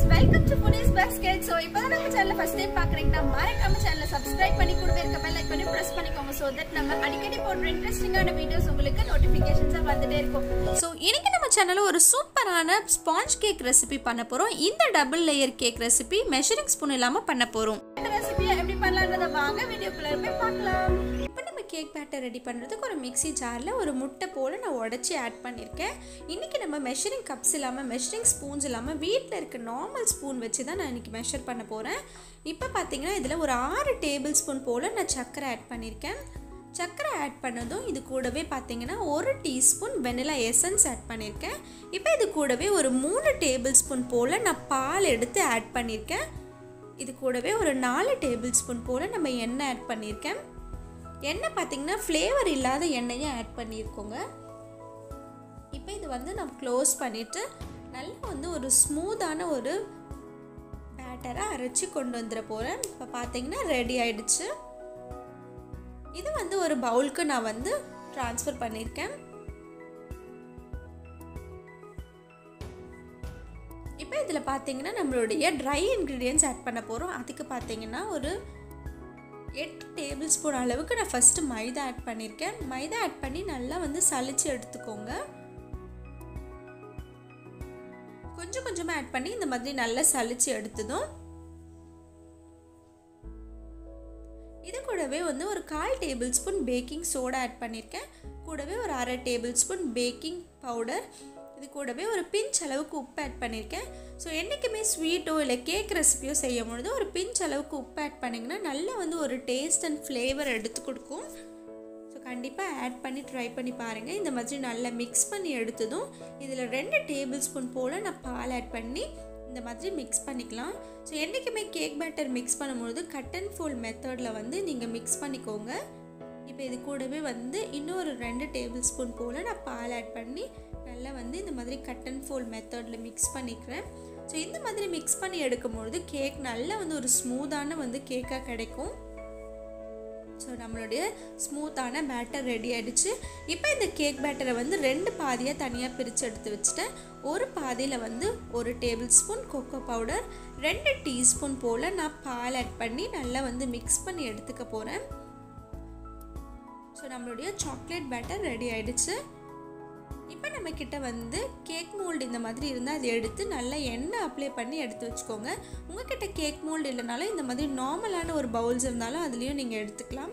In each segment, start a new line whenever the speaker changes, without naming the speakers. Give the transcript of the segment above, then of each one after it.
welcome to Punis basket so இப்போதான் நம்ம சேனலை ஃபர்ஸ்ட் டைம் பார்க்குறீங்கன்னா மறக்காம சேனலை சப்ஸ்கிரைப் பண்ணி கூடவே இருக்க பெல் ஐக்கனி ப்ரெஸ் பண்ணிக்கோங்க ஸோ தட் நம்ம அடிக்கடி போடுற இன்ட்ரெஸ்டிங்கான வீடியோஸ் உங்களுக்கு நோட்டிஃபிகேஷன்ஸாக வந்துட்டே இருக்கும் ஸோ இன்னைக்கு நம்ம சேனலில் ஒரு சூப்பரான ஸ்பாஞ்ச் கேக் ரெசிபி பண்ண போகிறோம் இந்த double layer cake recipe measuring spoon இல்லாமல் பண்ண போகிறோம் இந்த ரெசிபியை எப்படி பண்ணலான்றதை வாங்க வீடியோக்குள்ளே போய் பார்க்கலாம் இப்போ நம்ம கேக் பேட்டர் ரெடி பண்ணுறதுக்கு ஒரு மிக்ஸி ஜாரில் ஒரு முட்டை போல் நான் உடச்சி ஆட் பண்ணியிருக்கேன் இன்றைக்கி நம்ம மெஷரிங் கப்ஸ் இல்லாமல் மெஷரிங் ஸ்பூன்ஸ் இல்லாமல் வீட்டில் இருக்க நார்மல் ஸ்பூன் வச்சு தான் நான் இன்றைக்கி மெஷர் பண்ண போகிறேன் இப்போ பார்த்தீங்கன்னா இதில் ஒரு ஆறு டேபிள் ஸ்பூன் போல் நான் சர்க்கரை ஆட் பண்ணியிருக்கேன் சர்க்கரை ஆட் பண்ணதும் இது கூடவே பார்த்தீங்கன்னா ஒரு டீஸ்பூன் வெனிலா எசன்ஸ் ஆட் பண்ணியிருக்கேன் இப்போ இது கூடவே ஒரு மூணு டேபிள் ஸ்பூன் போல் நான் பால் எடுத்து ஆட் பண்ணியிருக்கேன் இது கூடவே ஒரு நாலு டேபிள் ஸ்பூன் போல் நம்ம எண்ணெய் ஆட் பண்ணியிருக்கேன் எண்ணெய் பார்த்தீங்கன்னா ஃப்ளேவர் இல்லாத எண்ணெயை ஆட் பண்ணியிருக்கோங்க இப்போ இது வந்து நான் க்ளோஸ் பண்ணிவிட்டு நல்லா வந்து ஒரு ஸ்மூத்தான ஒரு பேட்டரை அரைச்சி கொண்டு வந்துட போகிறேன் இப்போ பார்த்தீங்கன்னா ரெடி ஆயிடுச்சு இது வந்து ஒரு பவுலுக்கு நான் வந்து ட்ரான்ஸ்ஃபர் பண்ணியிருக்கேன் இப்போ இதில் பார்த்தீங்கன்னா நம்மளுடைய ட்ரை இன்க்ரீடியன்ஸ் ஆட் பண்ண போகிறோம் அதுக்கு பார்த்தீங்கன்னா ஒரு எட்டு டேபிள் ஸ்பூன் அளவுக்கு நான் ஃபஸ்ட்டு மைதா ஆட் பண்ணியிருக்கேன் மைதா ஆட் பண்ணி நல்லா வந்து சளிச்சு எடுத்துக்கோங்க கொஞ்சம் கொஞ்சமாக ஆட் பண்ணி இந்த மாதிரி நல்லா சளிச்சு எடுத்ததும் இது கூடவே வந்து ஒரு கால் tablespoon baking soda add பண்ணியிருக்கேன் கூடவே ஒரு அரை டேபிள் ஸ்பூன் பேக்கிங் பவுடர் இது கூடவே ஒரு பிஞ்ச் அளவுக்கு உப்பு ஆட் பண்ணியிருக்கேன் ஸோ என்றைக்குமே ஸ்வீட்டோ இல்லை கேக் ரெசிபியோ செய்யும் பொழுது ஒரு பிஞ்ச் அளவுக்கு உப்பு ஆட் பண்ணிங்கன்னா நல்லா வந்து ஒரு டேஸ்ட் அண்ட் ஃப்ளேவர் எடுத்து கொடுக்கும் ஸோ கண்டிப்பாக ஆட் பண்ணி ட்ரை பண்ணி பாருங்கள் இந்த மாதிரி நல்லா மிக்ஸ் பண்ணி எடுத்ததும் இதில் ரெண்டு டேபிள் ஸ்பூன் போல் நான் பால் ஆட் பண்ணி இந்த மாதிரி மிக்ஸ் பண்ணிக்கலாம் ஸோ என்றைக்குமே கேக் பேட்டர் மிக்ஸ் பண்ணும்பொழுது கட் அண்ட் ஃபோல் மெத்தடில் வந்து நீங்கள் மிக்ஸ் பண்ணிக்கோங்க இப்போ இது கூடவே வந்து இன்னொரு ரெண்டு டேபிள் ஸ்பூன் போல் நான் பால் ஆட் பண்ணி நல்லா வந்து இந்த மாதிரி கட் அண்ட் ஃபோல் மெத்தடில் மிக்ஸ் பண்ணிக்கிறேன் ஸோ இந்த மாதிரி மிக்ஸ் பண்ணி எடுக்கும்பொழுது கேக் நல்லா வந்து ஒரு ஸ்மூத்தான வந்து கேக்காக கிடைக்கும் ஸோ நம்மளுடைய ஸ்மூத்தான பேட்டர் ரெடி ஆகிடுச்சு இப்போ இந்த கேக் பேட்டரை வந்து ரெண்டு பாதியாக தனியாக பிரித்து எடுத்து வச்சுட்டேன் ஒரு பாதியில் வந்து ஒரு டேபிள் ஸ்பூன் கொக்கோ பவுடர் ரெண்டு டீஸ்பூன் போல் நான் பால் ஆட் பண்ணி நல்லா வந்து மிக்ஸ் பண்ணி எடுத்துக்க போகிறேன் ஸோ நம்மளுடைய சாக்லேட் பேட்டர் ரெடி ஆகிடுச்சு இப்போ நம்ம கிட்ட வந்து கேக் மோல்டு இந்த மாதிரி இருந்தால் அதை எடுத்து நல்லா எண்ணெய் அப்ளை பண்ணி எடுத்து வச்சுக்கோங்க உங்ககிட்ட கேக் மோல்டு இல்லைனாலும் இந்த மாதிரி நார்மலான ஒரு பவுல்ஸ் இருந்தாலும் அதுலேயும் நீங்கள் எடுத்துக்கலாம்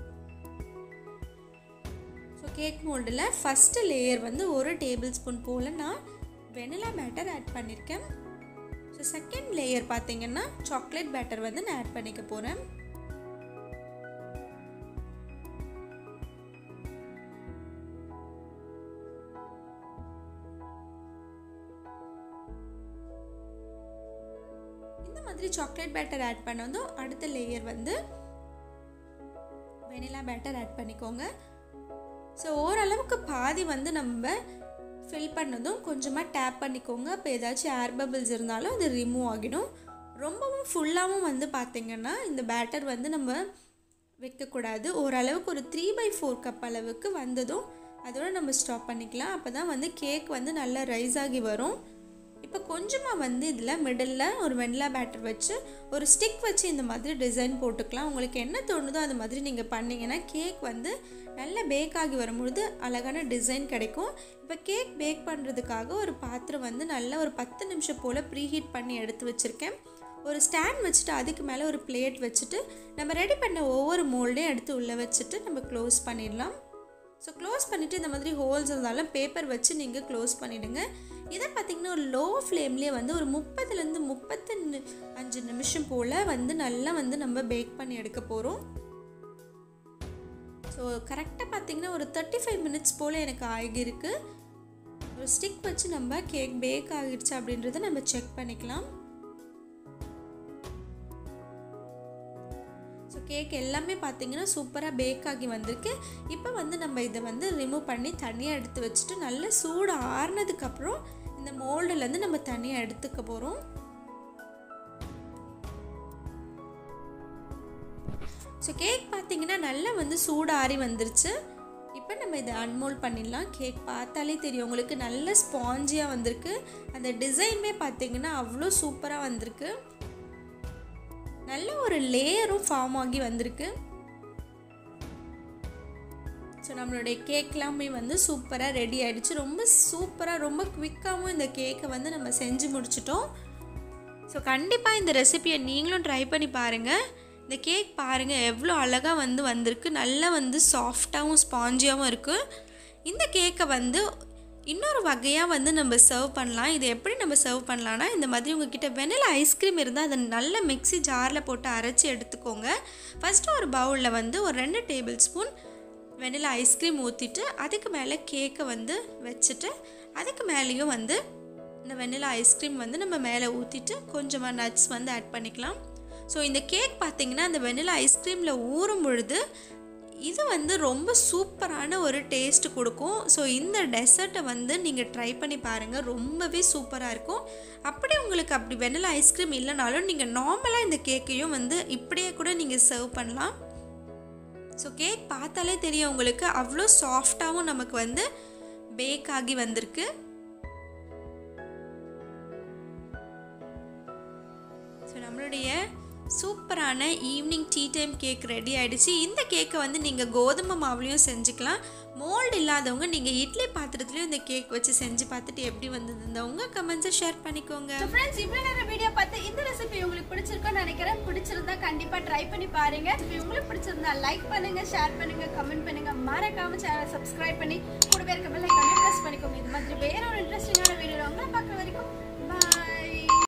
ஸோ கேக் மோல்டில் ஃபஸ்ட்டு லேயர் வந்து ஒரு டேபிள் ஸ்பூன் போல் நான் வெனிலா பேட்டர் ஆட் பண்ணியிருக்கேன் ஸோ செகண்ட் லேயர் பார்த்தீங்கன்னா சாக்லேட் பேட்டர் வந்து நான் ஆட் பண்ணிக்க போகிறேன் இந்த மாதிரி சாக்லேட் பேட்டர் ஆட் பண்ணதும் அடுத்த லேயர் வந்து வெனிலா பேட்டர் ஆட் பண்ணிக்கோங்க ஸோ ஓரளவுக்கு பாதி வந்து நம்ம ஃபில் பண்ணதும் கொஞ்சமாக டேப் பண்ணிக்கோங்க அப்போ ஏதாச்சும் ஏர் பபிள்ஸ் இருந்தாலும் அது ரிமூவ் ஆகிடும் ரொம்பவும் ஃபுல்லாகவும் வந்து பார்த்திங்கன்னா இந்த பேட்டர் வந்து நம்ம வைக்கக்கூடாது ஓரளவுக்கு ஒரு த்ரீ பை ஃபோர் கப் அளவுக்கு வந்ததும் அதோட நம்ம ஸ்டாப் பண்ணிக்கலாம் அப்போ தான் வந்து கேக் வந்து நல்லா ரைஸ் ஆகி வரும் இப்போ கொஞ்சமாக வந்து இதில் மிடில் ஒரு வெண்ணிலா பேட்டர் வச்சு ஒரு ஸ்டிக் வச்சு இந்த மாதிரி டிசைன் போட்டுக்கலாம் உங்களுக்கு என்ன தோணுதோ அது மாதிரி நீங்கள் பண்ணிங்கன்னா கேக் வந்து நல்லா பேக் ஆகி வரும்பொழுது அழகான டிசைன் கிடைக்கும் இப்போ கேக் பேக் பண்ணுறதுக்காக ஒரு பாத்திரம் வந்து நல்லா ஒரு பத்து நிமிஷம் போல் ப்ரீஹீட் பண்ணி எடுத்து வச்சுருக்கேன் ஒரு ஸ்டாண்ட் வச்சுட்டு அதுக்கு மேலே ஒரு பிளேட் வச்சுட்டு நம்ம ரெடி பண்ண ஒவ்வொரு மோல்டையும் எடுத்து உள்ளே வச்சுட்டு நம்ம க்ளோஸ் பண்ணிடலாம் ஸோ க்ளோஸ் பண்ணிவிட்டு இந்த மாதிரி ஹோல்ஸ் இருந்தாலும் பேப்பர் வச்சு நீங்கள் க்ளோஸ் பண்ணிவிடுங்க இதை பார்த்திங்கன்னா ஒரு லோ ஃப்ளேம்லேயே வந்து ஒரு முப்பதுலேருந்து முப்பத்தி அஞ்சு நிமிஷம் போல் வந்து நல்லா வந்து நம்ம பேக் பண்ணி எடுக்க போகிறோம் ஸோ கரெக்டாக பார்த்திங்கன்னா ஒரு தேர்ட்டி ஃபைவ் மினிட்ஸ் போல் எனக்கு ஆகியிருக்கு ஒரு ஸ்டிக் வச்சு நம்ம கேக் பேக் ஆகிடுச்சு அப்படின்றத நம்ம செக் பண்ணிக்கலாம் ஸோ கேக் எல்லாமே பார்த்தீங்கன்னா சூப்பராக பேக் ஆகி வந்திருக்கு இப்போ வந்து நம்ம இதை வந்து ரிமூவ் பண்ணி தனியாக எடுத்து வச்சுட்டு நல்லா சூடு ஆறுனதுக்கப்புறம் இந்த மோல்டுலேருந்து நம்ம தனியாக எடுத்துக்க போகிறோம் ஸோ கேக் பார்த்தீங்கன்னா நல்லா வந்து சூடு ஆறி வந்துருச்சு இப்போ இப்போ நம்ம இதை அன்மோல்ட் பண்ணிடலாம் கேக் பார்த்தாலே தெரியும் உங்களுக்கு நல்ல ஸ்பாஞ்சியாக வந்திருக்கு அந்த டிசைனுமே பார்த்தீங்கன்னா அவ்வளோ சூப்பராக வந்திருக்கு நல்ல ஒரு லேயரும் ஃபார்ம் ஆகி வந்திருக்கு ஸோ நம்மளுடைய கேக்லாமே வந்து சூப்பராக ரெடி ஆகிடுச்சு ரொம்ப சூப்பராக ரொம்ப குவிக்காகவும் இந்த கேக்கை வந்து நம்ம செஞ்சு முடிச்சிட்டோம் ஸோ கண்டிப்பாக இந்த ரெசிபியை நீங்களும் ட்ரை பண்ணி பாருங்கள் இந்த கேக் பாருங்கள் எவ்வளோ அழகாக வந்து வந்திருக்கு நல்லா வந்து சாஃப்டாகவும் ஸ்பாஞ்சியாகவும் இருக்குது இந்த கேக்கை வந்து இன்னொரு வகையாக வந்து நம்ம சர்வ் பண்ணலாம் இது எப்படி நம்ம சர்வ் பண்ணலான்னா இந்த மாதிரி உங்ககிட்ட வெனிலா ஐஸ்கிரீம் இருந்தால் அதை நல்ல மிக்ஸி ஜாரில் போட்டு அரைச்சி எடுத்துக்கோங்க ஃபஸ்ட்டு ஒரு பவுலில் வந்து ஒரு ரெண்டு டேபிள் ஸ்பூன் வெனிலா ஐஸ்கிரீம் ஊற்றிட்டு அதுக்கு மேலே கேக்கை வந்து வச்சுட்டு அதுக்கு மேலேயும் வந்து இந்த வெனிலா ஐஸ்கிரீம் வந்து நம்ம மேலே ஊற்றிட்டு கொஞ்சமாக நட்ஸ் வந்து ஆட் பண்ணிக்கலாம் ஸோ இந்த கேக் பார்த்தீங்கன்னா அந்த வெனிலா ஐஸ்கிரீமில் ஊறும் பொழுது இது வந்து ரொம்ப சூப்பரான ஒரு டேஸ்ட் கொடுக்கும் ஸோ இந்த டெசர்ட்டை வந்து நீங்கள் ட்ரை பண்ணி பாருங்கள் ரொம்பவே சூப்பராக இருக்கும் அப்படி உங்களுக்கு அப்படி வெனிலா ஐஸ்கிரீம் இல்லைனாலும் நீங்கள் நார்மலாக இந்த கேக்கையும் வந்து இப்படியே கூட நீங்கள் சர்வ் பண்ணலாம் ஸோ கேக் பார்த்தாலே தெரியும் உங்களுக்கு அவ்வளோ சாஃப்டாகவும் நமக்கு வந்து பேக் ஆகி வந்திருக்கு ஸோ நம்மளுடைய சூப்பரான evening tea time cake ready ஆகிடுச்சு இந்த கேக்கை வந்து நீங்கள் கோதுமை மாவுலேயும் செஞ்சுக்கலாம் மோல்டு இல்லாதவங்க நீங்கள் இட்லி பாத்திரத்துலையும் இந்த கேக் வச்சு செஞ்சு பார்த்துட்டு எப்படி வந்தது உங்கள் கமெண்ட்ஸை ஷேர் பண்ணிக்கோங்க
ஸோ ஃப்ரெண்ட்ஸ் இவ்வளோ நேரம் வீடியோ பார்த்து இந்த ரெசிபி உங்களுக்கு பிடிச்சிருக்கும்னு நினைக்கிறேன் பிடிச்சிருந்தா கண்டிப்பாக ட்ரை பண்ணி பாருங்க இப்போ உங்களுக்கு பிடிச்சிருந்தா லைக் பண்ணுங்க ஷேர் பண்ணுங்க கமெண்ட் பண்ணுங்க மறக்காம சேனலை சப்ஸ்கிரைப் பண்ணி கூடவே இருக்க பெல் ஐக்கானை ப்ரெஸ் பண்ணிக்கோங்க இது மாதிரி வேற ஒரு இன்ட்ரெஸ்டிங்கான வீடியோ உங்களை பார்க்குற வரைக்கும் பாய்